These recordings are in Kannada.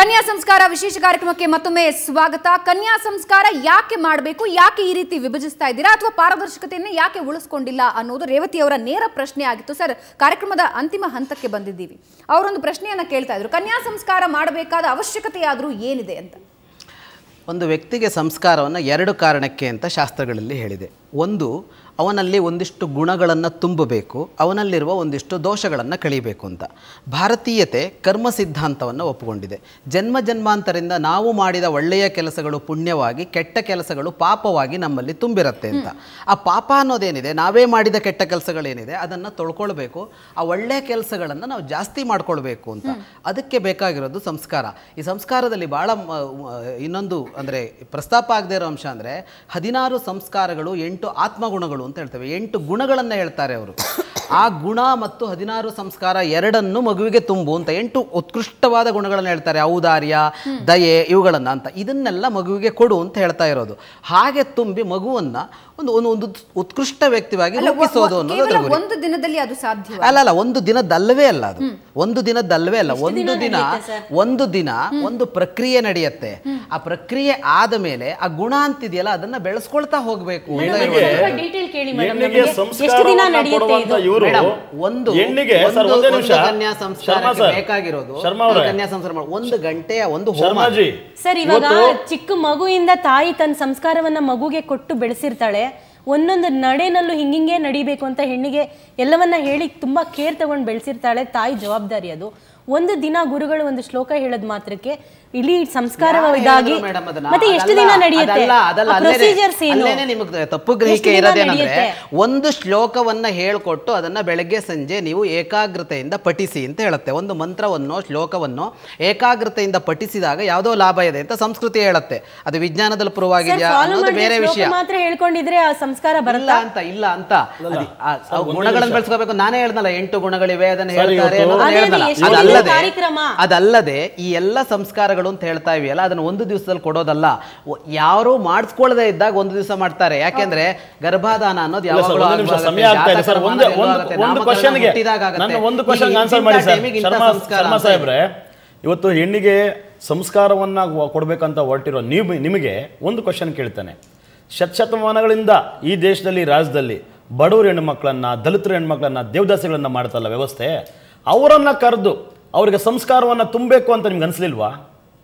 ಕನ್ಯಾ ಸಂಸ್ಕಾರ ವಿಶೇಷ ಕಾರ್ಯಕ್ರಮಕ್ಕೆ ಮತ್ತೊಮ್ಮೆ ಸ್ವಾಗತ ಕನ್ಯಾ ಸಂಸ್ಕಾರ ಯಾಕೆ ಮಾಡಬೇಕು ಯಾಕೆ ಈ ರೀತಿ ವಿಭಜಿಸ್ತಾ ಇದ್ದೀರಾ ಅಥವಾ ಪಾರದರ್ಶಕತೆಯನ್ನು ಯಾಕೆ ಉಳಿಸ್ಕೊಂಡಿಲ್ಲ ಅನ್ನೋದು ರೇವತಿ ಅವರ ನೇರ ಪ್ರಶ್ನೆ ಆಗಿತ್ತು ಸರ್ ಕಾರ್ಯಕ್ರಮದ ಅಂತಿಮ ಹಂತಕ್ಕೆ ಬಂದಿದ್ದೀವಿ ಅವರೊಂದು ಪ್ರಶ್ನೆಯನ್ನ ಕೇಳ್ತಾ ಇದ್ರು ಕನ್ಯಾ ಸಂಸ್ಕಾರ ಮಾಡಬೇಕಾದ ಅವಶ್ಯಕತೆ ಆದ್ರೂ ಏನಿದೆ ಅಂತ ಒಂದು ವ್ಯಕ್ತಿಗೆ ಸಂಸ್ಕಾರವನ್ನು ಎರಡು ಕಾರಣಕ್ಕೆ ಅಂತ ಶಾಸ್ತ್ರಗಳಲ್ಲಿ ಹೇಳಿದೆ ಒಂದು ಅವನಲ್ಲಿ ಒಂದಿಷ್ಟು ಗುಣಗಳನ್ನು ತುಂಬಬೇಕು ಅವನಲ್ಲಿರುವ ಒಂದಿಷ್ಟು ದೋಷಗಳನ್ನು ಕಳಿಬೇಕು ಅಂತ ಭಾರತೀಯತೆ ಕರ್ಮ ಸಿದ್ಧಾಂತವನ್ನು ಒಪ್ಪಿಕೊಂಡಿದೆ ಜನ್ಮ ಜನ್ಮಾಂತರಿಂದ ನಾವು ಮಾಡಿದ ಒಳ್ಳೆಯ ಕೆಲಸಗಳು ಪುಣ್ಯವಾಗಿ ಕೆಟ್ಟ ಕೆಲಸಗಳು ಪಾಪವಾಗಿ ನಮ್ಮಲ್ಲಿ ತುಂಬಿರುತ್ತೆ ಅಂತ ಆ ಪಾಪ ಅನ್ನೋದೇನಿದೆ ನಾವೇ ಮಾಡಿದ ಕೆಟ್ಟ ಕೆಲಸಗಳೇನಿದೆ ಅದನ್ನು ತೊಳ್ಕೊಳ್ಬೇಕು ಆ ಒಳ್ಳೆಯ ಕೆಲಸಗಳನ್ನು ನಾವು ಜಾಸ್ತಿ ಮಾಡ್ಕೊಳ್ಬೇಕು ಅಂತ ಅದಕ್ಕೆ ಬೇಕಾಗಿರೋದು ಸಂಸ್ಕಾರ ಈ ಸಂಸ್ಕಾರದಲ್ಲಿ ಭಾಳ ಮ- ಮ- ಇನ್ನೊಂದು ಅಂದರೆ ಪ್ರಸ್ತಾಪ ಆಗದೇ ಇರೋ ಅಂಶ ಅಂದರೆ ಹದಿನಾರು ಸಂಸ್ಕಾರಗಳು ಎಂಟು ಆತ್ಮಗುಣಗಳು ಅಂತ ಹೇಳ್ತೇವೆ ಎಂಟು ಗುಣಗಳನ್ನು ಹೇಳ್ತಾರೆ ಅವರು ಆ ಗುಣ ಮತ್ತು ಹದಿನಾರು ಸಂಸ್ಕಾರ ಎರಡನ್ನು ಮಗುವಿಗೆ ತುಂಬು ಅಂತ ಎಂಟು ಉತ್ಕೃಷ್ಟವಾದ ಗುಣಗಳನ್ನು ಹೇಳ್ತಾರೆ ಔದಾರ್ಯ ದಯೆ ಇವುಗಳನ್ನು ಅಂತ ಇದನ್ನೆಲ್ಲ ಮಗುವಿಗೆ ಕೊಡು ಅಂತ ಹೇಳ್ತಾ ಇರೋದು ಹಾಗೆ ತುಂಬಿ ಮಗುವನ್ನ ಒಂದು ಒಂದು ಒಂದು ಉತ್ಕೃಷ್ಟ ವ್ಯಕ್ತಿಯಾಗಿ ಅಲ್ಲ, ಒ- ರೂಪಿಸೋದು ಒ- ಅನ್ನೋದು ಕೇವಲ ಅದರ ಗುರಿ ಒಂದು ದಿನದಲ್ಲಿ ಅದು ಸಾಧ್ಯ ಅಲ್ಲ ಅಲ್ಲ ಒಂದು ದಿನದಲ್ಲವೇ ಅಲ್ಲ ಅದು ಒಂದು ದಿನದಲ್ಲವೇ ಅಲ್ಲ ಒಂದು ದಿನ ಒಂದು ದಿನ ಒಂದು ಪ್ರಕ್ರಿಯೆ ನಡೆಯುತ್ತೆ ಆ ಪ್ರಕ್ರಿಯೆ ಆದ ಮೇಲೆ ಆ ಗುಣ ಅಂತಿದೆಯಲ್ಲ ಅದನ್ನ ಬೆಳೆಸ್ಕೊಳ್ತಾ ಹೋಗ್ಬೇಕು ಅಂತ ಹೆಣ್ಣಿಗೆ ಇರುವಂತದ್ದು. ಡೀಟೇಲ್ ಕೇಳಿ ಮೇಡಮ್ ಹೆಣ್ಣಿಗೆ ಎಷ್ಟು ದಿನ ಸಂಸ್ಕಾರವನ್ನ ನಡೆಯುತ್ತೆ ಕೊಡುವಂತ ಇದು ಇವರು ಮೇಡಮ್, ಒಂದು ಹೆಣ್ಣಿಗೆ ಸರ್ ಒಂದು- ಒಂದೇ ಒಂದು ನಿಮಿಷ ಕನ್ಯಾ ಶರ್ಮಾ ಸಂಸ್ಕಾರಕ್ಕೆ ಸರ್ ಬೇಕಾಗಿರೋದು ಶರ್ಮಾ ಈ ಅವರೇ ಕನ್ಯಾ ಸಂಸ್ಕಾರ ಮಾಡ್- ಒಂದು ಗಂಟೆಯ ಒಂದು ಹೋಮ ಶರ್ಮಾಜಿ ಸರ್ ಇವಾಗ ಚಿಕ್ಕ ಮಗುವಿಂದ ತಾಯಿ ತನ್ನ ಸಂಸ್ಕಾರವನ್ನ ಮಗುಗೆ ಕೊಟ್ಟು ಬೆಳೆಸಿರ್ತಾಳೆ ಒಂದೊಂದು ನಡೆನಲ್ಲೂ ಹಿಂಗಿಂಗೆ ನಡಿಬೇಕು ಅಂತ ಹೆಣ್ಣಿಗೆ ಎಲ್ಲವನ್ನ ಹೇಳಿ ತುಂಬಾ ಕೇರ್ ತಗೊಂಡು ಬೆಳೆಸಿರ್ತಾಳೆ ತಾಯಿ ಜವಾಬ್ದಾರಿ ಅದು ಒಂದು ದಿನ ಗುರುಗಳು ಒಂದು ಶ್ಲೋಕ ಹೇಳೋದ್ ಮಾತ್ರಕ್ಕೆ ಇಡೀ ಸಂಸ್ಕಾರ ಯಾರು ಇದಾಗಿ ಹೇಳಿದ್ರು madam ಅದನ್ನ? ಮತ್ತೆ ಎಷ್ಟು ದಿನ ಅದಲ್ಲ, ನಡೆಯುತ್ತೆ ಅದಲ್ಲ, ಅದಲ್ಲ, ಅಲ್ಲೇನೆ- ಪ್ರೊಸೀಜರ್ಸ್ ಏನು ಅಲ್ಲೇನೆ ನಿಮಗೆ ತಪ್ಪು ಗ್ರಹಿಕೆ ಎಷ್ಟು ದಿನ ಇರೋದೇನಂದ್ರೆ ನಡೆಯುತ್ತೆ? ಒಂದು ಶ್ಲೋಕವನ್ನ ಹೇಳ್ಕೊಟ್ಟು ಅದನ್ನ ಬೆಳಗ್ಗೆ ಸಂಜೆ ನೀವು ಏಕಾಗ್ರತೆಯಿಂದ ಪಠಿಸಿ ಅಂತ ಹೇಳುತ್ತೆ ಒಂದು ಮಂತ್ರವನ್ನು ಶ್ಲೋಕವನ್ನು ಏಕಾಗ್ರತೆಯಿಂದ ಪಠಿಸಿದಾಗ ಯಾವುದೋ ಲಾಭ ಇದೆ ಅಂತ ಸಂಸ್ಕೃತಿ ಹೇಳುತ್ತೆ ಅದು ವಿಜ್ಞಾನದಲ್ಲಿ ಪ್ರೂವ್ ಆಗಿದೆಯಾ ಫಾಲೋ ಅನ್ನೋದು ಮಾಡಿದ್ರೆ ಬೇರೆ ಶ್ಲೋಕ ವಿಷಯ ಮಾತ್ರ ಹೇಳ್ಕೊಂಡಿದ್ರೆ ಆ ಸಂಸ್ಕಾರ ಇಲ್ಲ ಬರಲ್ಲ ಅಂತ ಇಲ್ಲ ಅಂತ ಅದಿ- ಆ- ಆ ಗುಣಗಳನ್ನು ಬೆಳೆಸ್ಕೋಬೇಕು ನಾನೇ ಹೇಳ್ದಲ್ಲ ಎಂಟು ಗುಣಗಳಿವೆ ಅದನ್ನ ಹೇಳ್ತಾರೆ ಇವತ್ತು- ಅನ್ನೋದನ್ನ ಅದೇ ಅದೇ ಹೇಳ್ದಲ್ಲ. ಎಷ್ಟು ದಿನದ ಅದಲ್ಲದೆ ಕಾರ್ಯಕ್ರಮ? ಅದಲ್ಲದೆ ಈ ಎಲ್ಲ ಸಂಸ್ಕಾರಗಳು ಅಂತ ಹೇಳ್ತಾ ಇವೆಯಲ್ಲ ಅದನ್ನ ಒಂದು ದಿವಸದಲ್ಲಿ ಕೊಡೋದಲ್ಲ ಒ- ಯಾರು ಮಾಡಿಸ್ಕೊಳ್ಳದೆ ಇದ್ದಾಗ ಒಂದು ದಿವಸ ಮಾಡ್ತಾರೆ ಯಾಕೆಂದ್ರೆ ಗರ್ಭಾಧಾನ ಅನ್ನೋದು ಇಲ್ಲ ಸರ್, ಯಾವಾಗಲೂ ಒಂದು ನಿಮಿಷ ಆಗುವಾಗ ಸಮಯ ಆಗ್ತಾ ಇದೆ ಸರ್ ಜಾತಕ ಒಂದು ಪ್ರಮಾಣ ಒಂದು ಆಗುತ್ತೆ, ಒಂದು ನಾಮಕರಣ ಕ್ವಶನ್ಗೆ ಹುಟ್ಟಿದಾಗ ಆಗುತ್ತೆ. ನನ್ನ ಒಂದು ಈಗ ಕ್ವಶನ್ ಆನ್ಸರ್ ಇಂತಿಂಥ ಮಾಡಿ ಸರ್ ಟೈಮಿಗೆ ಇಂಥ ಶರ್ಮಾ ಸಂಸ್ಕಾರ ಶರ್ಮಾ ಅಂತ ಸಾಹೇಬ್ರೆ ಇವತ್ತು ಹೆಣ್ಣಿಗೆ ಸಂಸ್ಕಾರವನ್ನ ವ- ಕೊಡ್ಬೇಕಂತ ಹೊರಟಿರೋ ನೀವು ನಿಮಗೆ ಒಂದು ಕ್ವಶನ್ ಕೇಳ್ತಾನೆ ಶತಶತಮಾನಗಳಿಂದ ಈ ದೇಶದಲ್ಲಿ ರಾಜ್ಯದಲ್ಲಿ ಬಡವರು ಹೆಣ್ಮಕ್ಳನ್ನ ದಲಿತರ ಹೆಣ್ಮಕ್ಳನ್ನ ದೇವದಾಸಿಗಳನ್ನ ಮಾಡ್ತಲ್ಲ ವ್ಯವಸ್ಥೆ ಅವರನ್ನ ಕರೆದು ಅವರಿಗೆ ಸಂಸ್ಕಾರವನ್ನ ತುಂಬಬೇಕು ಅಂತ ನಿಮ್ಗೆ ಅನ್ಸ್ಲಿಲ್ವಾ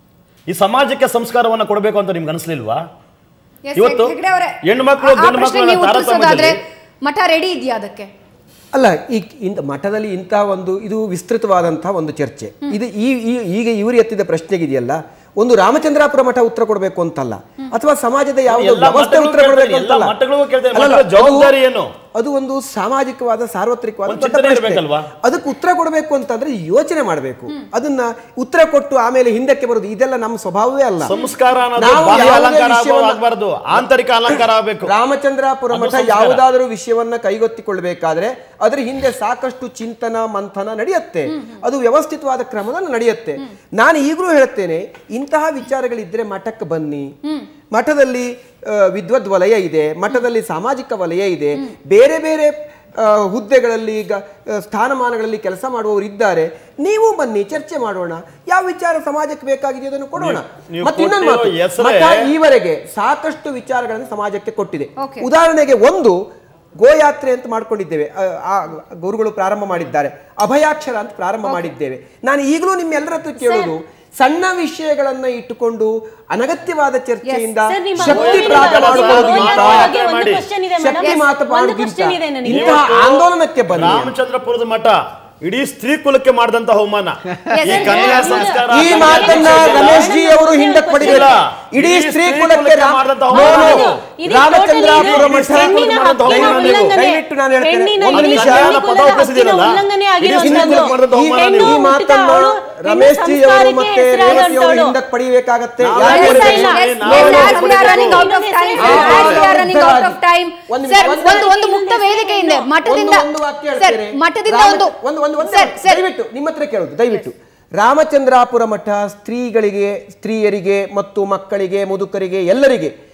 ಈ ಸಮಾಜಕ್ಕೆ ಸಂಸ್ಕಾರವನ್ನ ಕೊಡಬೇಕು ಅಂತ ನಿಮ್ಗೆ ಅನ್ಸ್ಲಿಲ್ವಾ Yes, ಇವತ್ತು ಹೆಗ್ಡೆ ಅವರೇ, ಹೆಣ್ಮಕ್ಳು, ಆ- ಆ ಗಂಡು ಪ್ರಶ್ನೆ ಮಕ್ಕಳನ್ನ ನೀವು ಉತ್ತರಿಸೋದಾದ್ರೆ ತಾರತಮ್ಯದಲ್ಲಿ- ಮಠ ರೆಡಿ ಇದೆಯಾ ಅದಕ್ಕೆ ಅಲ್ಲ ಈ ಇಂಥ ಮಠದಲ್ಲಿ ಇಂಥ ಒಂದು ಇದು ವಿಸ್ತೃತವಾದಂತಹ ಒಂದು ಚರ್ಚೆ ಇದು ಈ ಈ- ಈಗ ಇವರು ಎತ್ತಿದ ಪ್ರಶ್ನೆಗಿದೆಯಲ್ಲ ಒಂದು ರಾಮಚಂದ್ರಾಪುರ ಮಠ ಉತ್ತರ ಕೊಡಬೇಕು ಅಂತಲ್ಲ ಅಥವಾ ಸಮಾಜದ ಯಾವುದೋ ಎಲ್ಲ ವ್ಯವಸ್ಥೆ ಮಠಗಳು ಉತ್ತರ ಕೊಡಬೇಕು ಕೇಳ್ತಾರೆ, ಎಲ್ಲ ಅಂತಲ್ಲ ಮಠಗಳಿಗೂ ಕೇಳ್ತಾರೆ, ಅಲ್ಲಲ್ಲ, ಮಠಗಳ ಜವಾಬ್ದಾರಿ ಅದು- ಏನು? ಅದು ಒಂದು ಸಾಮಾಜಿಕವಾದ ಸಾರ್ವತ್ರಿಕವಾದ ಒಂದು ದೊಡ್ಡ ಚಿಂತನೆ ಪ್ರಶ್ನೆ. ಇರ್ಬೇಕಲ್ವಾ? ಅದಕ್ಕೆ ಉತ್ತರ ಕೊಡಬೇಕು ಅಂತಂದ್ರೆ ಯೋಚನೆ ಮಾಡಬೇಕು ಅದನ್ನ ಉತ್ತರ ಕೊಟ್ಟು ಆಮೇಲೆ ಹಿಂದಕ್ಕೆ ಬರೋದು ಇದೆಲ್ಲ ನಮ್ಮ ಸ್ವಭಾವವೇ ಅಲ್ಲ ಸಂಸ್ಕಾರ ಅನ್ನೋದು ನಾವು ಬಾಹ್ಯ ಯಾವುದೇ ಅಲಂಕಾರ ವಿಷಯವನ್ನ- ಆಗಬಾರ್ದು ಆಂತರಿಕ ಅಲಂಕಾರ ಆಗಬೇಕು ರಾಮಚಂದ್ರಾಪುರ ಅದು ಮಠ ಸಂಸ್ಕಾರ. ಯಾವುದಾದರೂ ವಿಷಯವನ್ನ ಕೈಗೊತ್ತಿಕೊಳ್ಬೇಕಾದ್ರೆ ಅದರ ಹಿಂದೆ ಸಾಕಷ್ಟು ಚಿಂತನ ಮಂಥನ ನಡೆಯುತ್ತೆ ಅದು ವ್ಯವಸ್ಥಿತವಾದ ಕ್ರಮದಲ್ಲಿ ನಡೆಯುತ್ತೆ ನಾನು ಈಗಲೂ ಹೇಳುತ್ತೇನೆ ಇಂತಹ ವಿಚಾರಗಳಿದ್ರೆ ಮಠಕ್ಕೆ ಬನ್ನಿ ಮಠದಲ್ಲಿ ಆ, ವಿದ್ವದ್ ವಲಯ ಇದೆ ಮಠದಲ್ಲಿ ಸಾಮಾಜಿಕ ವಲಯ ಇದೆ ಬೇರೆ ಬೇರೆ ಆ, ಹುದ್ದೆಗಳಲ್ಲಿ ಈಗ ಆ, ಸ್ಥಾನಮಾನಗಳಲ್ಲಿ ಕೆಲಸ ಮಾಡುವವರು ಇದ್ದಾರೆ ನೀವು ಬನ್ನಿ ಚರ್ಚೆ ಮಾಡೋಣ ಯಾವ ವಿಚಾರ ಸಮಾಜಕ್ಕೆ ಬೇಕಾಗಿದೆ ಅದನ್ನು ಕೊಡೋಣ ನೀವು- ನೀವು ಮತ್ತೆ ಇನ್ನೊಂದು ಮಾತು ಕೊಟ್ಟಿರೋ ಹೆಸರೇ- ಮಠ ಈವರೆಗೆ ಸಾಕಷ್ಟು ವಿಚಾರಗಳನ್ನು ಸಮಾಜಕ್ಕೆ ಕೊಟ್ಟಿದೆ Okay. ಉದಾಹರಣೆಗೆ ಒಂದು ಗೋಯಾತ್ರೆ ಅಂತ ಮಾಡ್ಕೊಂಡಿದ್ದೇವೆ ಆ, ಆ ಗುರುಗಳು ಪ್ರಾರಂಭ ಮಾಡಿದ್ದಾರೆ ಅಭಯಾಕ್ಷರ ಅಂತ ಪ್ರಾರಂಭ ಮಾಡಿದ್ದೇವೆ ನಾನು ಈಗಲೂ ನಿಮ್ಮೆಲ್ಲರ ಹತ್ರ ಕೇಳೋದು ಸಣ್ಣ ವಿಷಯಗಳನ್ನ ಇಟ್ಟುಕೊಂಡು ಅನಗತ್ಯವಾದ ಚರ್ಚೆಯಿಂದ ಸರ್, ನಿಮ್ಮ ಶಕ್ತಿ ಗೋವಿಂದ ಪ್ರಾಪ್ತ ಬಗ್ಗೆ ಮಾಡುವುದಕ್ಕಿಂತ ಬಗ್ಗೆ ಒಂದು ಮಾಡಿ. question ಇದೆ ಶಕ್ತಿ madam. ಮಾತು ಒಂದು ಮಾಡುವುದಕ್ಕಿಂತ question ಇದೆ ನನಗೆ. ಇಂತಹ ಆಂದೋಲನಕ್ಕೆ ಬನ್ನಿ ರಾಮಚಂದ್ರಪುರದ ಮಠ ಇಡೀ ಸ್ತ್ರೀ ಕುಲಕ್ಕೆ ಮಾಡಿದಂತ ಅವಮಾನ Yes, ಈ sir. ಕನ್ಯಾ Yeah. ಸಂಸ್ಕಾರ ಈ ಮಾತನ್ನ ರಮೇಶ್ ಜಿ ಅವರು ಹಿಂದಕ್ಕೆ ಪಡಿಬೇಕು ಇಲ್ಲ. ಇಡೀ ಇಡೀ ಸ್ತ್ರೀ ಸ್ತ್ರೀ ಕುಲಕ್ಕೆ ಕುಲಕ್ಕೆ ರಾಮ- ಮಾಡಿದಂತ No, ಅವಮಾನ no. ಇದು. ಇದು ರಾಮಚಂದ್ರಾಪುರ totally ಮಠ ಹೆಣ್ಣಿನ ಮಾಡಿದಂತ ಹಕ್ಕಿನ ಅವಮಾನ ಇದು. ಉಲ್ಲಂಘನೆ. ದಯವಿಟ್ಟು ನಾನು ಹೇಳ್ತೇನೆ. ಹೆಣ್ಣಿನ ಒಂದು ಇಡೀ ನಿಮಿಷ. ಹೆಣ್ಣು ಪದ ಕುಲದ ಉಪಯೋಗಿಸಿದಿರಲ್ಲ. ಹಕ್ಕಿನ ಉಲ್ಲಂಘನೆ ಇಡೀ ಸ್ತ್ರೀ ಆಗಿರುವಂತದ್ದು. ಕುಲಕ್ಕೆ ಮಾಡಿದಂತ ಅವಮಾನ ಹೆಣ್ಣು ಇದು. ಈ ಹುಟ್ಟಿದ ಮಾತನ್ನ ಅವಳು ರಮೇಶ್ ಜಿ ಅವರು ಸಂಸ್ಕಾರಕ್ಕೆ ಮತ್ತೆ ಹೆಸರಾದಂತವಳು. ರೇವತಿ ಅವರು ಹಿಂದಕ್ಕೆ ಪಡಿಬೇಕಾಗತ್ತೆ ನಾವು ಯಾಕೆ ಹೇಳ್ತಾ ಅಂದ್ರೆ- ಇಲ್ಲ. Yes, ನಾವು yes, ನಾವು as we are running out of time, ಆ, as we are running out of time. ಒಂದು Sir, ಒಂದು ಒಂದು ಒಂದು ಮುಕ್ತ ವೇದಿಕೆಯಿಂದ ಮಠದಿಂದ ಒಂದು- ಒಂದು ವಾಕ್ಯ ಸರ್ ಹೇಳ್ತೇನೆ. ಮಠದಿಂದ ರಾಮ- ಒಂದು ಒಂದು ಒಂದು ಒಂದು ಸರ್ ಸರ್ ದಯವಿಟ್ಟು ನಿಮ್ಮ ಹತ್ರ ಕೇಳೋದು ದಯವಿಟ್ಟು ರಾಮಚಂದ್ರಾಪುರ ಮಠ ಸ್ತ್ರೀಗಳಿಗೆ ಸ್ತ್ರೀಯರಿಗೆ ಮತ್ತು ಮಕ್ಕಳಿಗೆ ಮುದುಕರಿಗೆ ಎಲ್ಲರಿಗೆ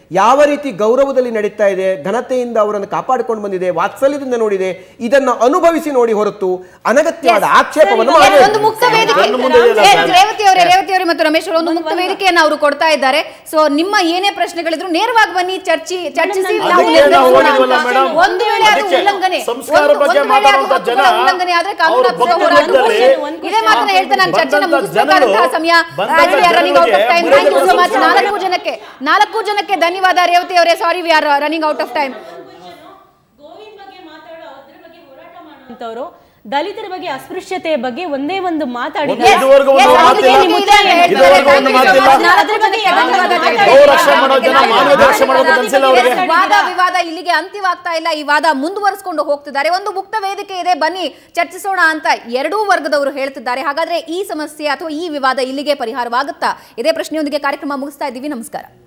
ಯಾವ ರೀತಿ ಗೌರವದಲ್ಲಿ ನಡೀತಾ ಇದೆ ಘನತೆಯಿಂದ ಅವರನ್ನು ಕಾಪಾಡಿಕೊಂಡು ಬಂದಿದೆ ವಾತ್ಸಲ್ಯದಿಂದ ನೋಡಿದೆ ಇದನ್ನ ಅನುಭವಿಸಿ ನೋಡಿ ಹೊರತು ಅನಗತ್ಯವಾದ ಆಕ್ಷೇಪವನ್ನು Yes, ಮಾಡಬೇಕು. ಒಂದು ಮುಕ್ತ ವೇದಿಕೆ ಕಣ್ಣು ಮುಂದೆ ಇದೆಯಲ್ಲ Yes, ಸರ್. ರೇವತಿ ಅವರೇ ರೇವತಿ ಅವರೇ ಮತ್ತು ರಮೇಶ್ ಅವರು ಒಂದು ಮುಕ್ತ ವೇದಿಕೆಯನ್ನು ಅವರು ಕೊಡ್ತಾ ಇದ್ದಾರೆ ಸೊ ನಿಮ್ಮ ಏನೇ ಪ್ರಶ್ನೆಗಳಿದ್ರು ನೇರವಾಗಿ ಬನ್ನಿ ಚರ್ಚಿ ಚರ್ಚಿಸಿ ನಾವು ಅದಕ್ಕೆ ನಾವು ನಿರ್ಧರಿಸೋಣ ಹೋಗಿದ್ವಲ್ಲ ಅಂತ. ಮೇಡಮ್. ಒಂದು ವೇಳೆ ಅದು ಅದಕ್ಕೆ ಉಲ್ಲಂಘನೆ ಸಂಸ್ಕಾರ ಒಂದು- ಬಗ್ಗೆ ಒಂದು ವೇಳೆ ಅದು ಮಾತಾಡುವಂತ ಹಕ್ಕುಗಳ ಜನ ಉಲ್ಲಂಘನೆ ಆದ್ರೆ ಕಾನೂನು ಅವ್ರ ಹಕ್ಕುಗಳ ಭಕ್ತರಲ್ಲಿ ಹೋರಾಟ ಇದೇ ಮಾತನ್ನ ಹೇಳ್ತಾ ನಾನು ಚರ್ಚೆನ ಬಂದಂತ ಮುಗಿಸಬೇಕಾದಂತಹ ಜನರು- ಸಮಯ ಬಂದಂತ ರನ್ನಿಂಗ್ ಔಟ್ ಆಫ್ ಟೈಮ್ ಜನರಿಗೆ ಥ್ಯಾಂಕ್ ಯು ಸೊ ಮಚ್ ಸಂಸ್ಕಾರ ನಾಲ್ಕು ಜನಕ್ಕೆ ನಾಲ್ಕು ಜನಕ್ಕೆ ಧನ್ಯವಾದ ರೇವತಿ ಅವರೇ sorry we are running out of time Govind ಬಗ್ಗೆ ಮಾತಾಡೋ ಅದ್ರ ಬಗ್ಗೆ ಹೋರಾಟ ಮಾಡುವಂತವ್ರು ದಲಿತರ ಬಗ್ಗೆ ಅಸ್ಪೃಶ್ಯತೆಯ ಬಗ್ಗೆ ಒಂದೇ ಒಂದು ಮಾತಾಡಿದ್ರೆ ಒಂದು ಇದುವರೆಗೂ ಒಂದು Yes, ಮಾತಿಲ್ಲ. ಅದಕ್ಕೆ ನಿಮ್ಮ ಉತ್ತರ ಹೇಳ್ತಾರೆ. ಇದುವರೆಗೂ ಒಂದು Thank you so ಮಾತಿಲ್ಲ. much. ನಾಲ್ಕು ಜನಕ್ಕೆ ಧನ್ಯವಾದ. ಗೋ ರಕ್ಷಣೆ ಮಾಡೋ ಜನ ಮಾನವೀಯತೆ ರಕ್ಷಣೆ ಮಾಡೋದು ಅನ್ಸಿಲ್ಲ ಅವ್ರಿಗೆ Yes, ವಾದ ವಿವಾದ ಇಲ್ಲಿಗೆ ಅಂತ್ಯವಾಗ್ತಾ ಇಲ್ಲ ಈ ವಾದ ಮುಂದುವರಿಸಿಕೊಂಡು ಹೋಗ್ತಿದ್ದಾರೆ ಒಂದು ಮುಕ್ತ ವೇದಿಕೆ ಇದೆ ಬನ್ನಿ ಚರ್ಚಿಸೋಣ ಅಂತ ಎರಡೂ ವರ್ಗದವರು ಹೇಳ್ತಿದ್ದಾರೆ ಹಾಗಾದ್ರೆ ಈ ಸಮಸ್ಯೆ ಅಥವಾ ಈ ವಿವಾದ ಇಲ್ಲಿಗೆ ಪರಿಹಾರವಾಗುತ್ತಾ ಇದೇ ಪ್ರಶ್ನೆಯೊಂದಿಗೆ ಕಾರ್ಯಕ್ರಮ ಮುಗಿಸ್ತಾ ಇದ್ದೀವಿ ನಮಸ್ಕಾರ